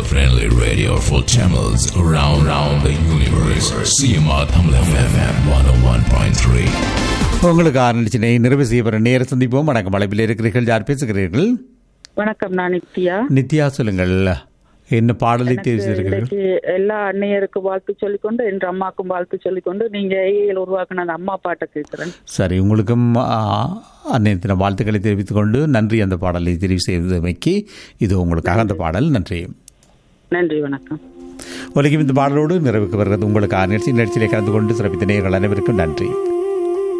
friendly radio for channels around, around the universe. CMR Tamil FM 101.3. உங்களுக்கு ஆரம்பிச்சினை நிறைவு செய்யப்படுற நேர சந்திப்போம் வணக்கம் அழைப்பில் இருக்கிறீர்கள் யார் பேசுகிறீர்கள் வணக்கம் நான் நித்யா நித்யா சொல்லுங்கள் என்ன பாடலை தேர்வு செய்திருக்கிறீர்கள் இன்னைக்கு எல்லா அன்னையருக்கு வாழ்த்து சொல்லிக்கொண்டு என் அம்மாக்கும் வாழ்த்து சொல்லிக்கொண்டு நீங்க ஏஐயில் உருவாக்குன அந்த அம்மா பாட்டை கேட்கிறேன் சரி உங்களுக்கும் ஆ, அன்னைய தின வாழ்த்துக்களை தெரிவித்துக் கொண்டு நன்றி அந்த பாடலை தெரிவு செய்தமைக்கு இது உங்களுக்காக அந்த பாடல் நன்றி நன்றி வணக்கம் உலகம் இந்த பாடலோடு நிறைவுக்கு வருகிறது உங்களுக்கு நிகழ்ச்சி நிகழ்ச்சியிலே கலந்து கொண்டு சிறப்பித்த நேயர்கள் அனைவருக்கும் நன்றி